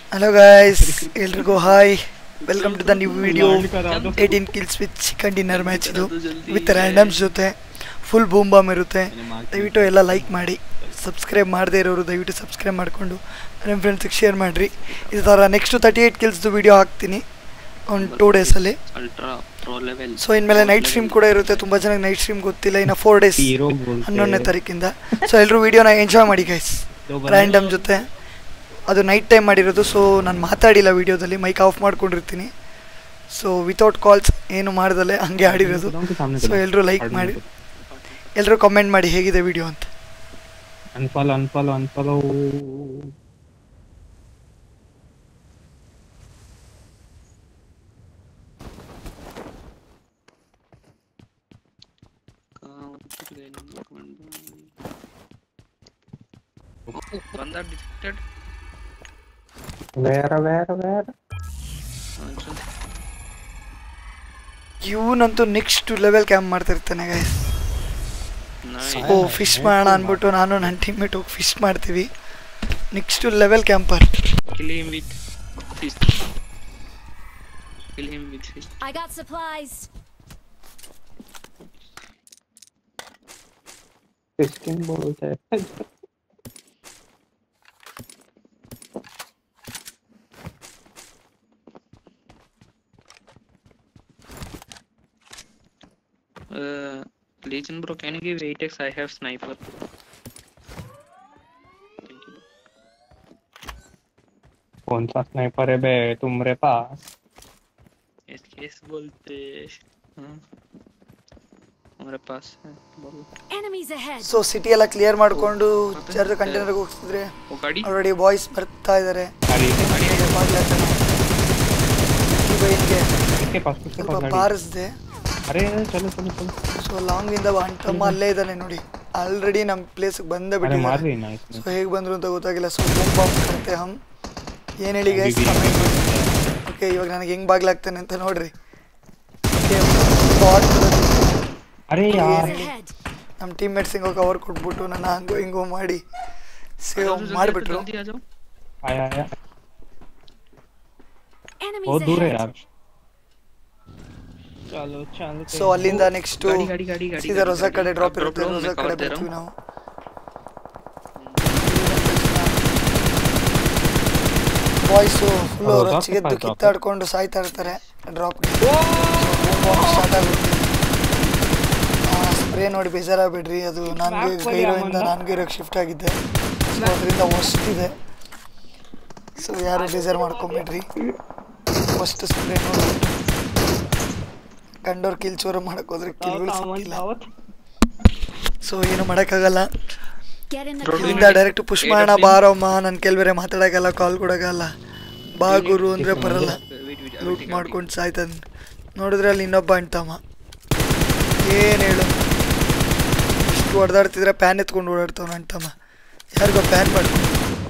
Hello guys ಎಲ್ರಿಗೂ hi welcome to the new video eighteen kills with chicken dinner match ಇದು with randoms ಜೊತೆ full boom balm ಇರುತ್ತೆ ದಯವಿಟ್ಟು ಎಲ್ಲ like ಮಾಡಿ ಸಬ್ಸ್ಕ್ರೈಬ್ ಮಾಡದೇ ಇರೋರು ದಯವಿಟ್ಟು ಸಬ್ಸ್ಕ್ರೈಬ್ ಮಾಡಿಕೊಂಡು ನಿಮ್ಮ ಫ್ರೆಂಡ್ಸಿಗೆ ಶೇರ್ ಮಾಡಿರಿ ಈ ಥರ ನೆಕ್ಸ್ಟು ತರ್ಟಿ ಏಯ್ಟ್ ಕಿಲ್ಸ್ದು ವಿಡಿಯೋ ಹಾಕ್ತೀನಿ ಒಂದು ಟೂ ಡೇಸಲ್ಲಿ ಅಲ್ಟ್ರಾ ಪ್ರೋ ಲೆವೆಲ್ ಸೊ ಇನ್ಮೇಲೆ ನೈಟ್ ಸ್ಟ್ರೀಮ್ ಕೂಡ ಇರುತ್ತೆ ತುಂಬ ಜನಕ್ಕೆ ನೈಟ್ ಸ್ಟ್ರೀಮ್ ಗೊತ್ತಿಲ್ಲ ಇನ್ನು ಫೋರ್ ಡೇಸ್ ಹನ್ನೊಂದನೇ ತಾರೀಕಿಂದ ಸೊ ಎಲ್ಲರೂ ವಿಡಿಯೋನ ಎಂಜಾಯ್ ಮಾಡಿ ಗೈಸ್ ರ್ಯಾಂಡಮ್ ಜೊತೆ ಅದು ನೈಟ್ ಟೈಮ್ ಮಾಡಿರೋದು ಸೊ ನಾನು ಮಾತಾಡಿಲ್ಲ ವಿಡಿಯೋದಲ್ಲಿ ಮೈಕ್ ಆಫ್ ಮಾಡ್ಕೊಂಡಿರ್ತೀನಿ ಸೊ ವಿತೌಟ್ ಕಾಲ್ಸ್ ಏನು ಮಾಡ್ದಲೆ ಹಂಗೆ ಆಡಿರೋದು ಸೊ ಎಲ್ಲರೂ ಲೈಕ್ ಮಾಡಿ ಎಲ್ಲರೂ ಕಮೆಂಟ್ ಮಾಡಿ ಹೇಗಿದೆ ವಿಡಿಯೋ ಅಂತ ಅನ್ಫಾಲೋ ಅನ್ಫಾಲೋ ಅನ್ಫಾಲೋ ಬಂದ ಡಿಟೆಕ್ಟೆಡ್ ಬೇರೆ ಬೇರೆ ಬೇರೆ ಇವನಂತೂ ನೆಕ್ಸ್ಟ್ ಲೆವೆಲ್ ಕ್ಯಾಂಪ್ ಮಾಡ್ತಾ ಇರ್ತಾನೆ ಗೈಸ್ ಓ ಫಿಶ್ ಮಾಡೋಣ ಅಂದ್ಬಿಟ್ಟು ನಾನು ನನ್ನ ಟೀಮ್ಮೇಟ್ ಹೋಗಿ ಫಿಶ್ ಮಾಡ್ತೀವಿ next level camper kill him with fish kill him with fish I got supplies. ಫಿಸ್ಟಿಂಗ್ ಬೋಲ್ತೆ uh, legion bro can you give 8x i have sniper Thank you. कौन सा स्नाइपर है बे तुम्हारे पास yes yes बोलते हाँ हमारे पास है बोलो Enemies ahead. ಸೊ ಸಿಟಿ ಎಲ್ಲ ಕ್ಲಿಯರ್ ಮಾಡಿಕೊಂಡು ಚಾರ್ಜ್ ಕಂಟೈನರ್ಗೆ ಹೋಗ್ತಿದ್ರೆ वो गाड़ी ಆಲ್ರೆಡಿ ಬಾಯ್ಸ್ ಬರ್ತಾ ಇದ್ದಾರೆ गाड़ी ಬೈನ್ಗೆ किसके पास किसके ಸ್ವಲ್ಪ पास गाड़ी ಬಾರಿಸ್ದೆ अरे चलो चलो चलो ಸೊ ಲಾಂಗ್ ಇಂದ ಅಂಟಮ್ಮ ಅಲ್ಲೇ ಇದ್ದಾನೆ ನೋಡಿ ಆಲ್ರೆಡಿ ನಮ್ಮ ಪ್ಲೇಸ್ಗೆ ಬಂದ अरे मार ಬಿಟ್ಟಿದ್ದಾರೆ रही ना इसमें ಸೊ ಹೇಗೆ ಬಂದ್ರು ಅಂತ ಗೊತ್ತಾಗಿಲ್ಲ ಸೊ ಬಾಂಬ್ ಕತೆ ಹಮ್ ಏನು ಹೇಳಿ ಗೈಸ್ ಓಕೆ ಇವಾಗ ನನಗೆ ಹೆಂಗ್ ಬಾಗ್ಲಾಗ್ತಾನೆ ಅಂತ ನೋಡ್ರಿ ಬಾಟ್ अरे यार Enemies ahead. ನಮ್ಮ ಟೀಮ್ ಮೇಟ್ಸಿಗೆ ಕವರ್ ಕೊಟ್ಬಿಟ್ಟು ನನ್ನ ಹಂಗೋ ಹಿಂಗೋ ಮಾಡಿ ಸೇವ್ जल्दी- ಮಾಡಿಬಿಟ್ರು जल्दी आ जाओ आया आया Enemies बहुत दूर है ahead. यार चलो चलो ಸೊ ಅಲ್ಲಿಂದ ನೆಕ್ಸ್ಟ್ ಗಾಡಿ ಗಾಡಿ ಗಾಡಿ ಗಾಡಿ ಸೀದಾ ಹೊಸ ಕಡೆ ಡ್ರಾಪ್ ड्रॉप ಇರುತ್ತೆ लो ಹೊಸ मैं ಕಡೆ कवर दे रहा ಬರ್ತೀವಿ हूँ ನಾವು ಬಾಯ್ಸು ಫುಲ್ ಹೌದಾ? ರೊಚ್ಚಿಗೆದ್ದು drop. ಕಿತ್ತಾಡ್ಕೊಂಡು ಸಾಯ್ತಾ ಇರ್ತಾರೆ ಡ್ರಾಪ್ ಸ್ಟಾರ್ಟ್ ಆಗುತ್ತೆ ಸ್ಪ್ರೇ ನೋಡಿ ಬೇಜಾರಾಗ್ಬಿಡ್ರಿ ಅದು ನನಗೆ ಗೈರೋಯಿಂದ ನನಗೆ ಇರೋಕ್ಕೆ ಶಿಫ್ಟ್ ಆಗಿದ್ದೆ ಸೊ ಅದರಿಂದ ಇದೆ ಸೊ ಯಾರು ಬೇಜಾರು ಮಾಡ್ಕೊಂಬಿಡ್ರಿ ಫಸ್ಟ್ ಸ್ಪ್ರೇ ನೋಡಿ ಕಂಡೋರ್ ಕಿಲ್ ಚೋರ ಮಾಡಕ್ ಹೋದ್ರೆ ಕಿಲ್ಗಳು ಸಿಕ್ಕಿಲ್ಲ ಸೊ ಏನು ಮಾಡೋಕ್ಕಾಗಲ್ಲ Get in the Road car. ಇಲ್ಲಿಂದ ಡೈರೆಕ್ಟ್ ಪುಷ್ ಮಾಡೋಣ ಬಾರಮ್ಮ ನನ್ನ ಕೆಲವರೆ ಮಾತಾಡೋಕ್ಕಲ್ಲ ಕಾಲ್ ಕೊಡೋಕ್ಕಲ್ಲ ಬಾ ಗುರು ಅಂದರೆ ಬರಲ್ಲ wait wait ಲೂಟ್ ಮಾಡ್ಕೊಂಡು ಸಾಯ್ತಾನೆ ನೋಡಿದ್ರೆ ಅಲ್ಲಿ ಇನ್ನೊಬ್ಬ ಅಂಟಮ್ಮ ಏನು ಹೇಳು ಇಷ್ಟು ಹೊಡೆದಾಡ್ತಿದ್ರೆ ಪ್ಯಾನ್ ಎತ್ಕೊಂಡು ಓಡಾಡ್ತಾವ ಅಂಟಮ್ಮ ಯಾರಿಗೋ ಪ್ಯಾನ್ ಮಾಡ್ಕೊಂಡು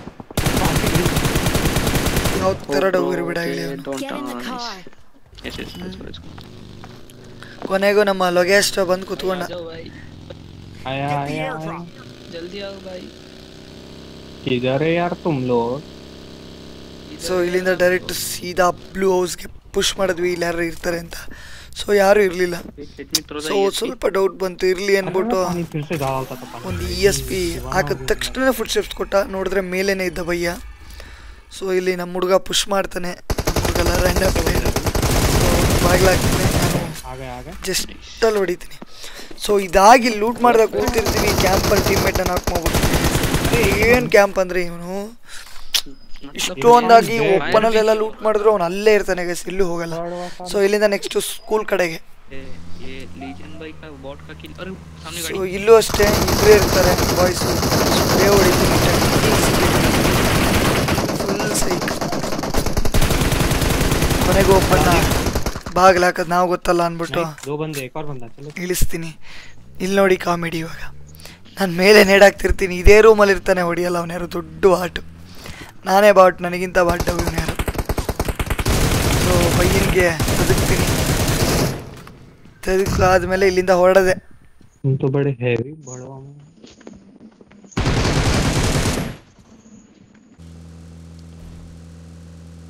ಯಾವ ಥರ ಡೋಗಿರಿ ಬಿಡ ಹೇಳಿ ಅವನು Get in the car. yes yes let's go let's go ಕೊನೆಗೂ ನಮ್ಮ ಲೊಗೇಸ್ಟ್ ಬಂದು ಕುತ್ಕೊಂಡ आ जाओ भाई आया आया आया जल्दी आओ भाई किधर है यार तुम लोग ಸೊ ಇಲ್ಲಿಂದ ಡೈರೆಕ್ಟ್ ಸೀದಾ ಬ್ಲೂ ಹೌಸ್ಗೆ ಪುಷ್ ಮಾಡಿದ್ವಿ ಇಲ್ಲಿ ಯಾರು ಇರ್ತಾರೆ ಅಂತ ಸೊ ಯಾರು ಇರಲಿಲ್ಲ wait let me throw the so ESP. ಸ್ವಲ್ಪ ಡೌಟ್ ಬಂತು ಇರಲಿ ಅಂದ್ಬಿಟ್ಟು पानी फिर से डालता था पानी ಒಂದು ಇ ಎಸ್ ಪಿ ಹಾಕಿದ ತಕ್ಷಣ ಫುಡ್ ಸ್ಟೆಪ್ಸ್ ಕೊಟ್ಟ ನೋಡಿದ್ರೆ ಮೇಲೇನೆ ಇದ್ದ ಭಯ್ಯ ಸೊ ಇಲ್ಲಿ ನಮ್ಮ ಹುಡುಗ ಪುಷ್ ಮಾಡ್ತಾನೆ ನಮ್ಮ ಹುಡುಗ ರ್ಯಾಂಡಮ್ ಪ್ಲೇಯರ್ ಸೊ ಬಾಗ್ಲಾಗ್ತಾನೆ ನಾನು आ गए आ गए ಜಸ್ಟಲ್ಲಿ ಹೊಡಿತೀನಿ ಸೊ ಇದಾಗಿ ಲೂಟ್ ಮಾಡ್ದಾಗ ಕೂತಿರ್ತೀನಿ ಕ್ಯಾಂಪಲ್ಲಿ ಟೀಮ್ಮೇಟನ್ನು ಹಾಕ್ಕೊಂಬಿಡ್ತೀನಿ ಏನು ಕ್ಯಾಂಪ್ ಅಂದರೆ ಇವನು ಇಷ್ಟೊಂದಾಗಿ ಓಪನಲ್ಲೆಲ್ಲ ಲೂಟ್ ಮಾಡಿದ್ರು ಅವ್ನು ಅಲ್ಲೇ ಇರ್ತಾನೆ ಗೈಸ್ ಎಲ್ಲೂ ಹೋಗಲ್ಲ ಸೊ ಇಲ್ಲಿಂದ ನೆಕ್ಸ್ಟ್ ಸ್ಕೂಲ್ ಕಡೆಗೆ ये ये लीजन भाई का बॉट का किल अरे सामने ಸೊ गाड़ी ಇಲ್ಲೂ ಅಷ್ಟೇ ಇಬ್ಬರೇ ಇರ್ತಾರೆ ಬಾಯ್ಸು ಸ್ಪ್ರೇ ಹೊಡಿತೀನಿ ಫುಲ್ ಸೈಕ್ ಕೊನೆಗೆ ಓಪನ್ನ ಬಾಗಿಲು ಹಾಕೋದು ನಾವು ಗೊತ್ತಲ್ಲ ಅಂದ್ಬಿಟ್ಟು नहीं, दो बंदे एक और बंदा चलो ಇಳಿಸ್ತೀನಿ ಇಲ್ಲಿ ನೋಡಿ ಕಾಮಿಡಿ ಇವಾಗ ನಾನು ಮೇಲೆ ನೇಡಾಕ್ತಿರ್ತೀನಿ ಇದೇ ರೂಮಲ್ಲಿ ಇರ್ತಾನೆ ಹೊಡಿಯಲ್ಲ ಅವನು ಯಾರು ದೊಡ್ಡ ಬಾಟು ನಾನೇ ಬಾಟ್ ನನಗಿಂತ ಬಾಟ್ ಅವನು ಯಾರು ಸೊ ಬೈಯನ್ಗೆ ಬದುಕ್ತೀನಿ ತೆಗೆದಾದ್ಮೇಲೆ ಇಲ್ಲಿಂದ ಹೊರಡದೆ तुम तो बड़े हैवी बड़वा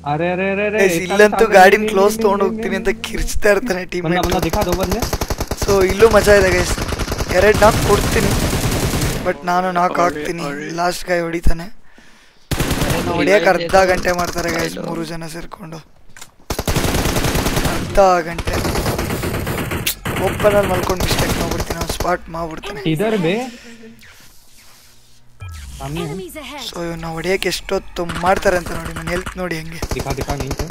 अरे अरे अरे अरे Guys, एक ಇಲ್ಲಂತೂ साथ ಗಾಡಿನ नहीं, ಕ್ಲೋಸ್ नहीं, ತಗೊಂಡು नहीं, ಹೋಗ್ತೀನಿ नहीं, ಅಂತ ಕಿರ್ಚ್ತಾ ಇರ್ತಾನೆ ಟೀಮ್ बंदा बंदा दिखा दो बंदे ಸೊ ಇಲ್ಲೂ ಮಜಾ ಇದೆ ಗೈಸ್ ಎರಡು ನಾಕ್ ಕೊಡ್ತೀನಿ ಬಟ್ ನಾನು ನಾಕ್ ಆಗ್ತೀನಿ ಲಾಸ್ಟ್ ಗೈ ಹೊಡಿತಾನೆ ಹೊಡಿಯಕ್ಕೆ ಅರ್ಧ ಗಂಟೆ ಮಾಡ್ತಾರೆ ಗೈಸ್ ಮೂರು ಜನ ಸೇರ್ಕೊಂಡು ಅರ್ಧ ಗಂಟೆ ಓಪನಲ್ಲಿ ಮಲ್ಕೊಂಡು ಮಿಸ್ಟೇಕ್ ಮಾಡ್ಬಿಡ್ತೀನಿ ಅವ್ನು ಸ್ಪಾಟ್ ಮಾಡ್ಬಿಡ್ತಾನೆ इधर बे सामने है। Enemies ahead. ಸೊ ಇವನ್ನ ಹೊಡಿಯಕ್ಕೆ ಎಷ್ಟೊತ್ತು ಮಾಡ್ತಾರೆ ಅಂತ ನೋಡಿ ನನ್ನ ಹೆಲ್ತ್ ನೋಡಿ ಹೆಂಗೆ दिखा दिखा नहीं है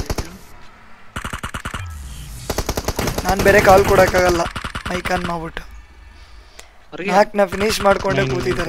ನಾನು ಬೇರೆ ಕಾಲ್ ಕೊಡೋಕ್ಕಾಗಲ್ಲ ಮೈಕ್ ಆನ್ ಮಾಡ್ಬಿಟ್ಟು ಹೊರಗೆ ನಾಲ್ಕನ್ನ ಫಿನಿಶ್ ಮಾಡ್ಕೊಂಡೆ ಹ್ಮ್. ಕೂತಿದ್ದಾರೆ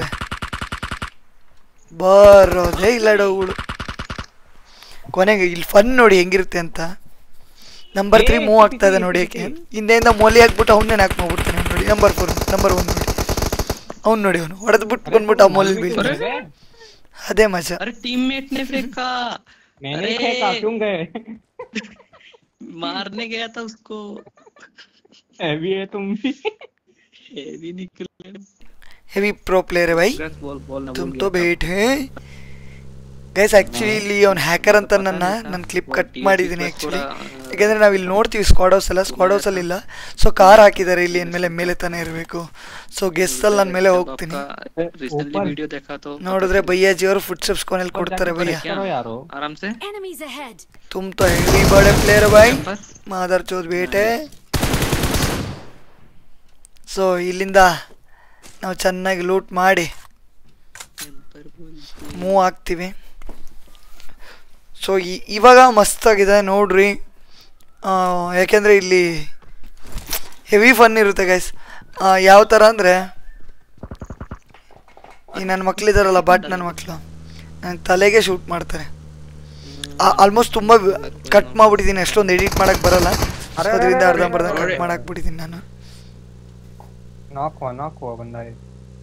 ಬರೋದೇ ಇಲ್ಲ ಡೌಗಳು ಕೊನೆಗೆ ಇಲ್ಲಿ ಫನ್ ನೋಡಿ ಹೆಂಗಿರುತ್ತೆ ಅಂತ ನಂಬರ್ ತ್ರೀ ಮೂವ್ ಆಗ್ತಾ ಇದೆ ನೋಡಿ ಯಾಕೆ ಹಿಂದೆಯಿಂದ ಮೊಲಿ ಹಾಕ್ಬಿಟ್ಟು ಅವನ್ನೇ ನಾಕ್ ಮಾಡ್ಬಿಡ್ತಾನೆ ನೋಡಿ ನಂಬರ್ ಫೋರ್ ನಂಬರ್ ಒನ್ ನೋಡಿ ಅವ್ನು ನೋಡಿ ಅವನು ಹೊಡೆದು ಬಿಟ್ಟು ಬಂದ್ಬಿಟ್ಟು ಆ ಮೊಲಿ ಬೀಳ್ತಾನೆ ಅದೇ ಮಜಾ अरे टीममेट ने फेंका मैंने अरे! फेंका क्यों गए मारने गया था उसको हैवी है तुम भी हेवी निकले ಹೆವಿ ಪ್ರೋ ಪ್ಲೇಯರ್ ಬೈ बस बॉल बॉल ना तुम भूल तो गया था। ಬೇಟೆ ಗೈಸ್ ಆಕ್ಚುಲಿ ಇಲ್ಲಿ ಅವ್ನು ಹ್ಯಾಕರ್ ಅಂತ ನನ್ನ ನನ್ನ ಕ್ಲಿಪ್ ಕಟ್ ಮಾಡಿದ್ದೀನಿ ಆಕ್ಚುಲಿ ಯಾಕಂದ್ರೆ ನಾವು ಇಲ್ಲಿ ನೋಡ್ತೀವಿ ಸ್ಕ್ವಾಡ್ ಹೌಸ್ ಎಲ್ಲ ಸ್ಕ್ವಾಡ್ ಹೌಸ್ ಅಲ್ಲಿ ಇಲ್ಲ ಸೊ ಕಾರ್ ಹಾಕಿದ್ದಾರೆ ಇಲ್ಲಿ ಎನ್ ಮೇಲೆ ಮೇಲೆ ತಾನೇ ಇರಬೇಕು ಸೊ ಗೆಸ್ ಅಲ್ಲಿ ನನ್ನ ಮೇಲೆ जब ಹೋಗ್ತೀನಿ आपका रिसेंटली ऊपर। वीडियो देखा तो ನೋಡಿದ್ರೆ ಭಯ್ಯಾಜಿ ಅವರು ಫುಡ್ ಸ್ಟೆಪ್ಸ್ ಕೊನೆಯಲ್ಲಿ ಕೊಡ್ತಾರೆ ಭಯ್ಯ क्या? करो यारो आराम से Enemies ahead. ತುಮ್ ತೋ ಹೆವಿ ಬಡೆ ಪ್ಲೇಯರ್ ಬಾಯ್ पर ಮಾದರ್ ಚೋದ್ ಬೇಟೆ ಸೊ ಇಲ್ಲಿಂದ ನಾವು ಚೆನ್ನಾಗಿ ಲೂಟ್ ಮಾಡಿ पर बोल ಮೂವ್ ಆಗ್ತೀವಿ ಸೊ ಇವಾಗ ಮಸ್ತಾಗಿದೆ ನೋಡ್ರಿ ಆ, ಯಾಕೆಂದರೆ ಇಲ್ಲಿ ಹೆವಿ ಫನ್ ಇರುತ್ತೆ ಗೈಸ್ ಯಾವ ಥರ ಅಂದರೆ ಈ ನನ್ನ ಮಕ್ಳಿದಾರಲ್ಲ ಬಟ್ ನನ್ನ ಮಕ್ಕಳು ನನ್ನ ತಲೆಗೆ ಶೂಟ್ ಮಾಡ್ತಾರೆ ಆಲ್ಮೋಸ್ಟ್ ತುಂಬ ಕಟ್ ಮಾಡ್ಬಿಟ್ಟಿದ್ದೀನಿ ಅಷ್ಟೊಂದು ಎಡಿಟ್ ಮಾಡಕ್ಕೆ ಬರಲ್ಲ ಅರೆ, ಅದರಿಂದ ಅರೆ, ಅರ್ಧ ಅರೆ, ಬರ್ಧ ಅರೆ. ಕಟ್ ಮಾಡಾಕ್ಬಿಟ್ಟಿದ್ದೀನಿ ನಾನು नॉक हुआ नॉक हुआ बंदा ये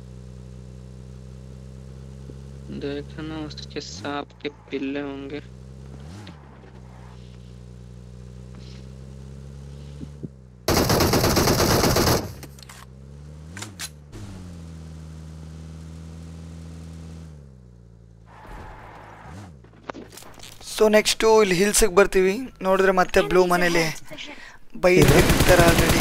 देखना उसके सांप के पिल्ले होंगे ಸೊ ನೆಕ್ಸ್ಟು ಇಲ್ಲಿ ಹಿಲ್ಸಿಗೆ ಬರ್ತೀವಿ ನೋಡಿದ್ರೆ ಮತ್ತೆ ಬ್ಲೂ ಮನೇಲಿ ಬೈದಿರ್ತಾರೆ ಆಲ್ರೆಡಿ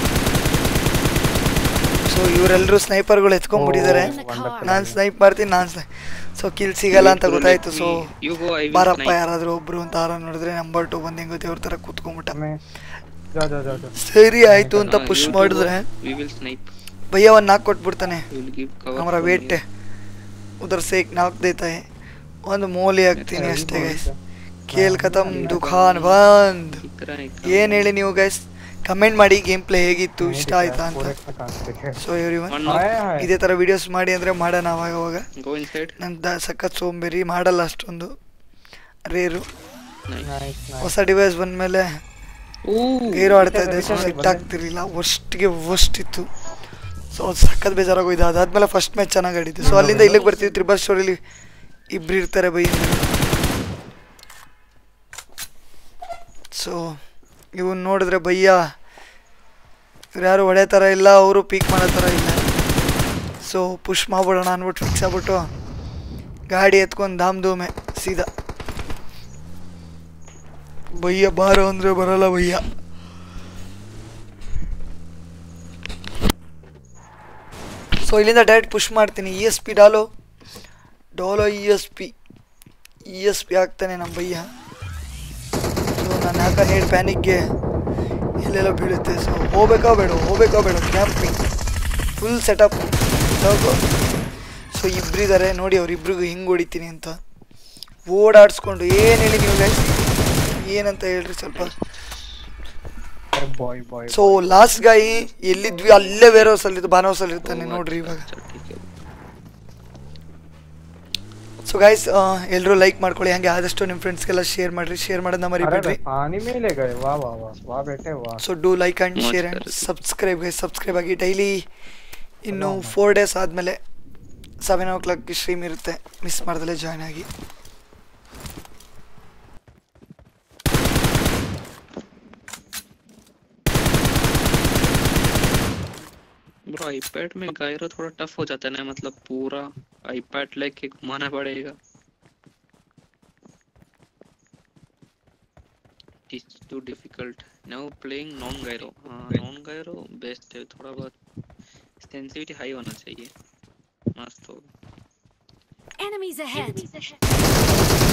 ಸೊ ಇವರೆಲ್ಲರೂ ಸ್ನೈಪರ್ಗಳು ಎತ್ಕೊಂಡ್ಬಿಟ್ಟಿದ್ದಾರೆ In the car. ನಾನು ಸ್ನೈಪ್ ಮಾಡ್ತೀನಿ ನಾನು ಸ್ನೈ ಸೊ ಕಿಲ್ ಸಿಗಲ್ಲ ಅಂತ ಗೊತ್ತಾಯ್ತು so You go, I will ಬಾರಪ್ಪ snipe. ಯಾರಾದ್ರೂ ಒಬ್ರು ಅಂತ ಆರ ನೋಡಿದ್ರೆ ನಂಬರ್ ಟು ಬಂದು ಹೆಂಗೋ ದೇವ್ರ ಥರ ಕೂತ್ಕೊಂಡ್ಬಿಟ್ಟ मैं जा जा जा जा ಸರಿ ಆಯ್ತು ಅಂತ हाँ, ಪುಷ್ you two ಮಾಡಿದ್ರೆ go, We will snipe. ಭಯ್ಯ ಒಂದು ನಾಲ್ಕು ಕೊಟ್ಬಿಡ್ತಾನೆ We will give cover. ಹಮಾರ from ವೇಟ್ here. ಉದರ್ ಸೇಕ್ ನಾಲ್ಕು ದೇತಾ है ಒಂದು ಮೋಲಿ ಹಾಕ್ತೀನಿ सही ಅಷ್ಟೇ बोल ಗೈಸ್ रहे ಖೇಲ್ ಖತಮ್ ದುಖಾನ್ ಬಂದ್ इतना ही काम. ಏನ್ ಹೇಳಿ ನೀವು ಗೈಸ್ ಕಮೆಂಟ್ ಮಾಡಿ ಗೇಮ್ ಪ್ಲೇ ಹೇಗಿತ್ತು नहीं ಇಷ್ಟ दिख रहा ಆಯ್ತಾ है, ಅಂತ पूरे का काम दिख रहा है। So every one One knock. हाय हाय ಇದೇ ಥರ ವಿಡಿಯೋಸ್ ಮಾಡಿ ಅಂದರೆ ಮಾಡೋಣ ಅವಾಗ ಅವಾಗ Go inside. ನನ್ನ ದ ಸಖತ್ ಸೋಂಬೇರಿ ಮಾಡಲ್ಲ ಅಷ್ಟೊಂದು ರೇರು Nice. नाइस ಹೊಸ ಡಿವೈಸ್ ಬಂದಮೇಲೆ Ooh. ಗೈರು ಆಡ್ತಾ ಇದ್ದೆ ವಿಷಯ ಸೆಟ್ ಬಂದೆ. ಆಗ್ತಿರ್ಲಿಲ್ಲ ವರ್ಸ್ಟ್ಗೆ ವರ್ಸ್ಟ್ ಇತ್ತು ಸೊ ಅದು ಸಖತ್ ಬೇಜಾರಾಗೋಯ್ತು ಅದಾದ್ಮೇಲೆ ಫಸ್ಟ್ ಮ್ಯಾಚ್ ಚೆನ್ನಾಗಿ ಆಡಿದ್ದು ಸೊ ಅಲ್ಲಿಂದ ಇಲ್ಲಿಗೆ ಬರ್ತೀವಿ ತ್ರಿಬಲ್ ಸ್ಟೋರಿಲಿ ಇಬ್ರು ಇರ್ತಾರೆ ಬೈ ಸೊ ಇವನ್ ನೋಡಿದ್ರೆ ಭಯ್ಯ ಇವ್ರು ಯಾರು ಹೊಡೆ ಥರ ಇಲ್ಲ ಅವರು ಪೀಕ್ ಮಾಡೋ ಥರ ಇಲ್ಲ ಸೊ ಪುಷ್ ಮಾಡ್ಬಿಡೋಣ ಅಂದ್ಬಿಟ್ಟು ಫಿಕ್ಸ್ ಆಗ್ಬಿಟ್ಟು ಗಾಡಿ ಎತ್ಕೊಂಡು ಧಾಮ್ ಧೂಮೆ ಸೀದಾ ಭಯ್ಯ ಬಾರೋ ಅಂದ್ರೆ ಬರಲ್ಲ ಭಯ್ಯ ಸೊ ಇಲ್ಲಿಂದ ಡೈರೆಕ್ಟ್ ಪುಷ್ ಮಾಡ್ತೀನಿ ಇ ಎಸ್ ಪಿ ಡಾಲೋ ಡಾಲೋ E S P E S P ಆಗ್ತಾನೆ ನಮ್ಮ ಭಯ್ಯ ಸೊ ನಾನು ಹಾಕ ನೇಡ್ ಪ್ಯಾನಿಕ್ಗೆ ಎಲ್ಲೆಲ್ಲ ಬೀಳುತ್ತೆ ಸೊ ಹೋಗ್ಬೇಕಾ ಬೇಡ ಹೋಗ್ಬೇಕಾ ಬೇಡ ಕ್ಯಾಂಪಿಂಗ್ ಫುಲ್ ಸೆಟಪ್ ಸೊ ಇಬ್ಬರಿದ್ದಾರೆ ನೋಡಿ ಅವ್ರಿಬ್ರಿಗೂ ಹಿಂಗೆ ಹೊಡಿತೀನಿ ಅಂತ ಓಡಾಡಿಸ್ಕೊಂಡು ಏನು ಹೇಳಿ ನೀವು guys? ಏನಂತ ಹೇಳ್ರಿ ಸ್ವಲ್ಪ अरे बॉय बॉय ಸೊ ಲಾಸ್ಟ್ ಗಾಯಿ ಎಲ್ಲಿದ್ವಿ ಅಲ್ಲೇ ಬೇರೆ ಹೌಸಲ್ಲಿ ಬಾನಹೌಸಲ್ಲಿ ಇರ್ತಾನೆ ನೋಡ್ರಿ ಇವಾಗ अच्छा, ठीक है. ಸೊ ಗೈಸ್ ಎಲ್ಲರೂ ಲೈಕ್ ಮಾಡ್ಕೊಳ್ಳಿ ಹಂಗೆ ಆದಷ್ಟು ನಿಮ್ಮ ಫ್ರೆಂಡ್ಸ್ಗೆಲ್ಲ ಶೇರ್ ಮಾಡ್ರಿ ಶೇರ್ ಮಾಡೋದನ್ನ अरे ಮರಿಬೇಡ್ರಿ पानी में ले गए वाह वाह वाह वाह बेटे वाह ಸೊ ಡೂ ಲೈಕ್ ಆ್ಯಂಡ್ ಮಸ್ತ್ ಶೇರ್ ಆ್ಯಂಡ್ ಇರುತ್ತೆ. ಸಬ್ಸ್ಕ್ರೈಬ್ ಗೈಸ್ ಸಬ್ಸ್ಕ್ರೈಬ್ ಆಗಿ ಡೈಲಿ ಇನ್ನು ಫೋರ್ ಡೇಸ್ ಆದಮೇಲೆ ಸೆವೆನ್ ಓ ಕ್ಲಾಕ್ಗೆ ಸ್ಟ್ರೀಮ್ ಇರುತ್ತೆ ಮಿಸ್ ಮಾಡ್ದಲೇ ಜಾಯ್ನ್ ಆಗಿ ब्रो आईपैड में गायरो थोड़ा टफ हो जाता है ना मतलब पूरा आईपैड लेके घुमाना पड़ेगा it is too difficult. Now playing non gyro. हाँ non gyro best है थोड़ा बहुत sensitivity high होना चाहिए मस्त होगा Enemies ahead.